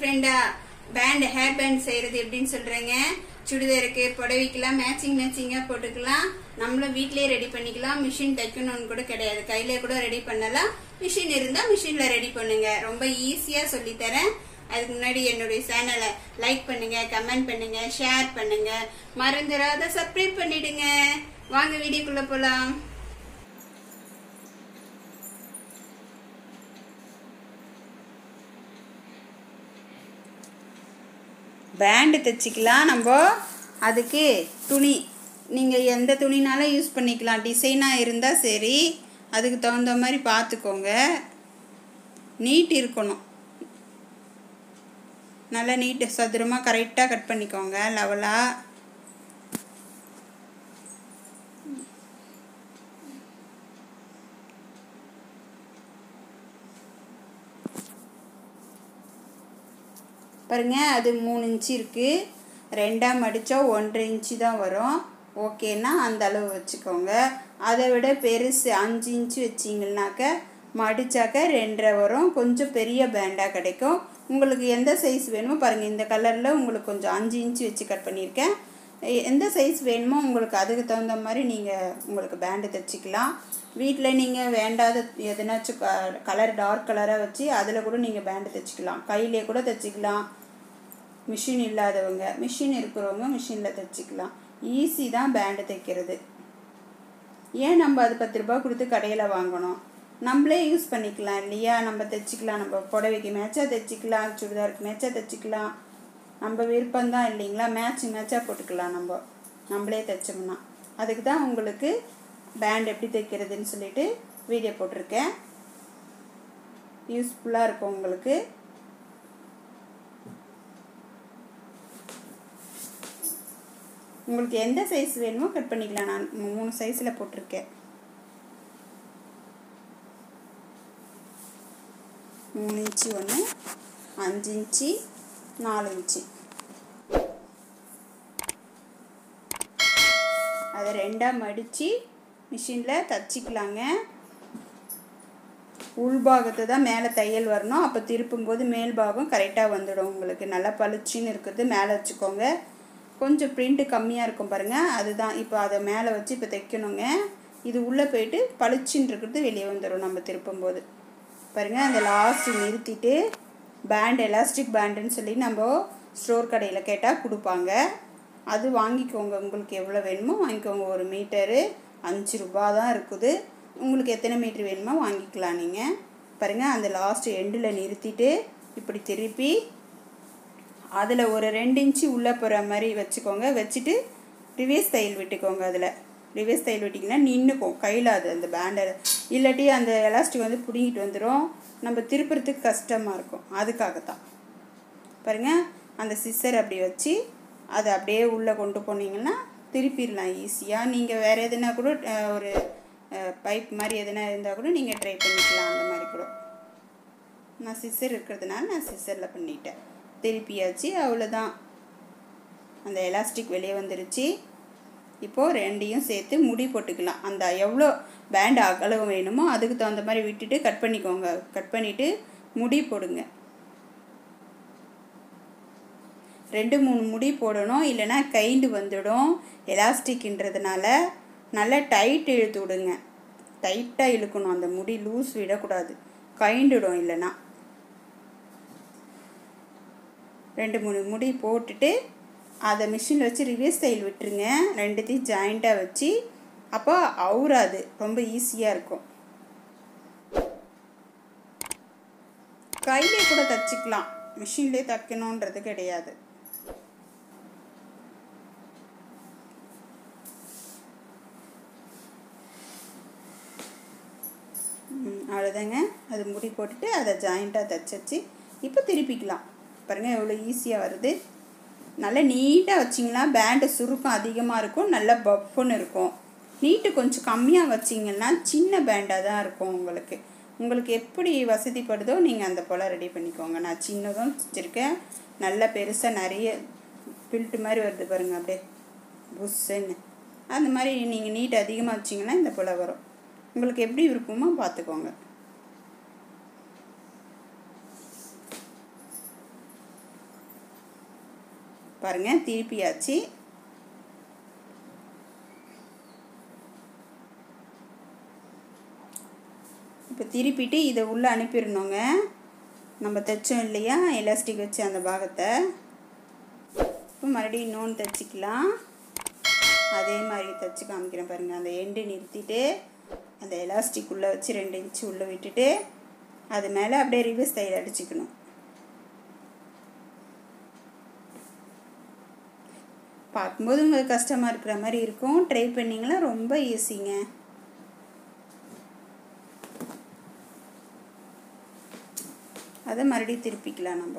டிஃப்ரெண்டா pant hair band செய்யறது எப்படின்னு சொல்றேங்க சுடிதாருக்கு புடவைக்கெல்லாம் மேட்சிங் மேட்சிங்கா போட்டுக்கலாம் நம்மளும் வீட்லயே ரெடி பண்ணிக்கலாம் மிஷின் தைக்கணும்னு கூட கிடையாது கையில கூட ரெடி பண்ணலாம் மிஷின் இருந்தா மிஷின்ல ரெடி பண்ணுங்க ரொம்ப ஈஸியா சொல்லி தரேன் அதுக்கு முன்னாடி என்னுடைய சேனலை லைக் பண்ணுங்க கமெண்ட் பண்ணுங்க ஷேர் பண்ணுங்க மறந்துடாத சப்ஸ்கிரைப் பண்ணிடுங்க வாங்க வீடியோக்குள்ள போலாம் பேண்டு தைச்சிக்கலாம் நம்ம அதுக்கு துணி நீங்கள் எந்த துணினாலும் யூஸ் பண்ணிக்கலாம் டிசைனாக இருந்தால் சரி அதுக்கு தகுந்த மாதிரி பார்த்துக்கோங்க நீட் இருக்கணும் நல்லா நீட்டு சதுரமாக கரெக்டாக கட் பண்ணிக்கோங்க லெவலாக பாருங்க அது மூணு இன்ச்சு இருக்குது ரெண்டாக மடித்தா ஒன்றரை இன்ச்சு தான் வரும் ஓகேன்னா அந்த அளவு வச்சுக்கோங்க அதை விட பெருசு அஞ்சு இன்ச்சு வச்சிங்கனாக்க மடித்தாக்க ரெண்டரை வரும் கொஞ்சம் பெரிய பேண்டாக கிடைக்கும் உங்களுக்கு எந்த சைஸ் வேணுமோ பாருங்கள் இந்த கலரில் உங்களுக்கு கொஞ்சம் அஞ்சு இன்ச்சு வச்சு கட் பண்ணியிருக்கேன் எ- எந்த சைஸ் வேணுமோ உங்களுக்கு அதுக்கு தகுந்த மாதிரி நீங்கள் உங்களுக்கு பேண்டு தைச்சிக்கலாம் வீட்டில் நீங்கள் வேண்டாத எதனாச்சும் க கலர் டார்க் கலராக வச்சு அதில் கூட நீங்கள் பேண்டு தைச்சிக்கலாம் கையிலே கூட தைச்சிக்கலாம் மிஷின் இல்லாதவங்க மிஷின் இருக்கிறவங்க மிஷினில் தைச்சிக்கலாம் ஈஸி தான் பேண்டு தைக்கிறது ஏன் நம்ம அது பத்து ரூபாய் கொடுத்து கடையில் வாங்கணும் நம்மளே யூஸ் பண்ணிக்கலாம் இல்லையா நம்ம தைச்சிக்கலாம் நம்ம புடவைக்கு மேட்சாக தைச்சிக்கலாம் சுடிதாருக்கு மேட்சாக தைச்சிக்கலாம் நம்ம விருப்பம்தான் இல்லைங்களா மேட்சிங் மேட்சாக போட்டுக்கலாம் நம்ம நம்மளே தைச்சோம்னா அதுக்கு தான் உங்களுக்கு பேண்ட் எப்படி தைக்கிறதுன்னு சொல்லிட்டு வீடியோ போட்டிருக்கேன் யூஸ்ஃபுல்லாக இருக்கும் உங்களுக்கு உங்களுக்கு எந்த சைஸ் வேணுமோ கட் பண்ணிக்கலாம் நான் மூணு சைஸில் போட்டிருக்கேன் மூணு இன்ச்சு ஒன்று அஞ்சு இன்ச்சு நாலு இன்ச்சு அதை ரெண்டாக மடித்து மிஷினில் தச்சிக்கலாங்க உள்பாகத்தை தான் மேலே தையல் வரணும் அப்போ திருப்பும்போது மேல் பாகம் கரெக்டாக வந்துடும் உங்களுக்கு நல்லா பளிச்சுன்னு இருக்குது மேலே வச்சுக்கோங்க கொஞ்சம் பிரிண்ட்டு கம்மியாக இருக்கும் பாருங்கள் அதுதான் இப்போ அதை மேலே வச்சு இப்போ தைக்கணுங்க இது உள்ளே போயிட்டு பளிச்சுன்னு இருக்கிறது வெளியே வந்துடும் நம்ம திருப்பும்போது பாருங்கள் அந்த லாஸ்ட் நிறுத்திட்டு பேண்ட் எலாஸ்டிக் பேண்டுன்னு சொல்லி நம்ம ஸ்டோர் கடையில் கேட்டால் கொடுப்பாங்க அது வாங்கிக்கோங்க உங்களுக்கு எவ்வளோ வேணுமோ வாங்கிக்கோங்க ஒரு மீட்டரு அஞ்சு ரூபா தான் இருக்குது உங்களுக்கு எத்தனை மீட்ரு வேணுமோ வாங்கிக்கலாம் நீங்கள் பாருங்கள் அந்த லாஸ்ட் எண்டில் நிறுத்திட்டு இப்படி திருப்பி அதில் ஒரு ரெண்டு இன்ச்சு உள்ளே போகிற மாதிரி வச்சுக்கோங்க வச்சுட்டு ரிவேஸ் தையல் விட்டுக்கோங்க அதில் ரிவேஸ் தையல் விட்டிங்கன்னா நின்றுக்கும் கையில் அது அந்த பேண்டை இல்லாட்டி அந்த எலாஸ்டிக் வந்து பிடுங்கிட்டு வந்துடும் நம்ம திருப்புறதுக்கு கஷ்டமாக இருக்கும் அதுக்காகத்தான் பாருங்கள் அந்த சிஸ்ஸர் அப்படி வச்சு அதை அப்படியே உள்ளே கொண்டு போனீங்கன்னா திருப்பிடலாம் ஈஸியாக நீங்கள் வேறு எதுனா கூட அஹ், ஒரு பைப் மாதிரி எதுனா இருந்தால் கூட நீங்கள் ட்ரை பண்ணிக்கலாம் அந்த மாதிரி கூட நான் சிஸ்ஸர் இருக்கிறதுனால நான் சிஸ்ஸரில் பண்ணிட்டேன் திருப்பியாச்சு அவ்வளோதான் அந்த எலாஸ்டிக் வெளியே வந்துருச்சு இப்போது ரெண்டையும் சேர்த்து முடி போட்டுக்கலாம் அந்த எவ்வளோ பேண்ட் அகலம் வேணுமோ அதுக்கு தகுந்த மாதிரி விட்டுட்டு கட் பண்ணிக்கோங்க கட் பண்ணிவிட்டு முடி போடுங்க ரெண்டு மூணு முடி போடணும் இல்லைன்னா கைண்டு வந்துடும் எலாஸ்டிக்ன்றதுனால நல்லா டைட் இழுத்து விடுங்க டைட்டாக இழுக்கணும் அந்த முடி லூஸ் விடக்கூடாது கைண்டுடும் இல்லைன்னா ரெண்டு மூணு முடி போட்டுட்டு அதை மிஷினில் வச்சு ரிவர்ஸ் தையல் விட்டுருங்க ரெண்டுத்தையும் ஜாயிண்ட்டாக வச்சு அப்போ அவுறாது ரொம்ப ஈஸியாக இருக்கும் கையிலே கூட தச்சுக்கலாம் மிஷின்லேயே தைக்கணுன்றது கிடையாது ம், அவ்வளோதாங்க அது முடி போட்டுட்டு அதை ஜாயிண்ட்டாக தைச்சாச்சு இப்போ திருப்பிக்கலாம் பாருங்கள் எவ்வளோ ஈஸியாக வருது நல்லா நீட்டாக வச்சிங்கன்னா பேண்டு சுருக்கம் அதிகமாக இருக்கும் நல்லா பஃப்னு இருக்கும் நீட்டு கொஞ்சம் கம்மியாக வச்சிங்கன்னா சின்ன பேண்டாக தான் இருக்கும் உங்களுக்கு உங்களுக்கு எப்படி வசதிப்படுதோ நீங்கள் அந்த போல் ரெடி பண்ணிக்கோங்க நான் சின்னதும் வச்சுருக்கேன் நல்லா பெருசாக நிறைய பில்ட்டு மாதிரி வருது பாருங்கள் அப்படியே புஷ்ஷுன்னு அந்த மாதிரி நீங்கள் நீட் அதிகமாக வச்சிங்கன்னா இந்த போல் வரும் உங்களுக்கு எப்படி விருப்பமோ பார்த்துக்கோங்க பாருங்கள் திருப்பியாச்சு இப்போ திருப்பிட்டு இதை உள்ளே அனுப்பிடணுங்க நம்ம தைச்சோம் இல்லையா எலாஸ்டிக் வச்சு அந்த பாகத்தை இப்போ மறுபடியும் இன்னொன்று தைச்சிக்கலாம் அதே மாதிரி தைச்சி காமிக்கிறேன் பாருங்கள் அந்த எண்டு நிறுத்திட்டு அந்த எலாஸ்டிக் உள்ளே வச்சு ரெண்டு இன்ச்சு உள்ளே விட்டுட்டு அது மேலே அப்படியே ரிவர்ஸ் தையல் அடிச்சுக்கணும் பார்க்கும்போது உங்களுக்கு கஷ்டமாக இருக்கிற மாதிரி இருக்கும் ட்ரை பண்ணிங்கன்னா ரொம்ப ஈஸிங்க அதை மறுபடியும் திருப்பிக்கலாம் நம்ம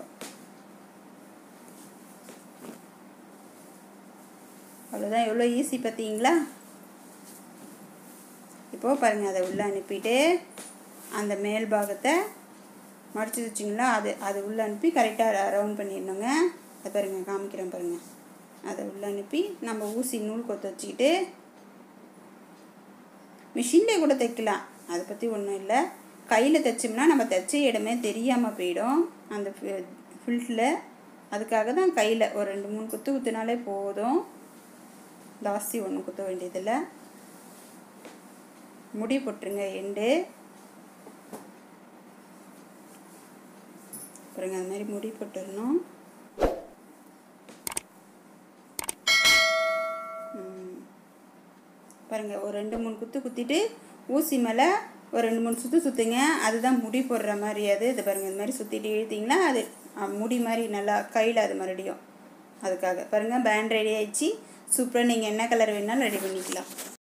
அவ்வளோதான் எவ்வளோ ஈஸி பார்த்தீங்களா இப்போது பாருங்கள் அதை உள்ளே அனுப்பிட்டு அந்த மேல் பாகத்தை மடிச்சு வச்சிங்களா அது அது உள்ளே அனுப்பி கரெக்டாக ரவுண்ட் பண்ணிடணுங்க அதை பாருங்கள் காமிக்கிறேன் பாருங்கள் அதை உள்ளே அனுப்பி நம்ம ஊசி நூல் கொத்து வச்சுக்கிட்டு மிஷின்லேயே கூட தைக்கலாம் அதை பற்றி ஒன்றும் இல்லை கையில் தைச்சோம்னா நம்ம தைச்ச இடமே தெரியாமல் போயிடும் அந்த ஃபில்ட்டில் அதுக்காக தான் கையில் ஒரு ரெண்டு மூணு குத்து குத்துனாலே போதும் ஜாஸ்தி ஒன்று குத்த வேண்டியதில்லை முடி போட்டுருங்க எண்டு பாருங்க அது மாதிரி முடி போட்டுடணும் பாருங்கள் ஒரு ரெண்டு மூணு குத்து குத்திட்டு ஊசி மேலே ஒரு ரெண்டு மூணு சுற்று சுற்றுங்க அதுதான் முடி போடுற மாதிரி அது இது பாருங்கள் இது மாதிரி சுற்றிட்டு இழுத்திங்கன்னா அது முடி மாதிரி நல்லா கையில் அது மறுபடியும் அதுக்காக பாருங்கள் பேண்ட் ரெடி ஆயிடுச்சு சூப்பராக நீங்கள் என்ன கலர் வேணாலும் ரெடி பண்ணிக்கலாம்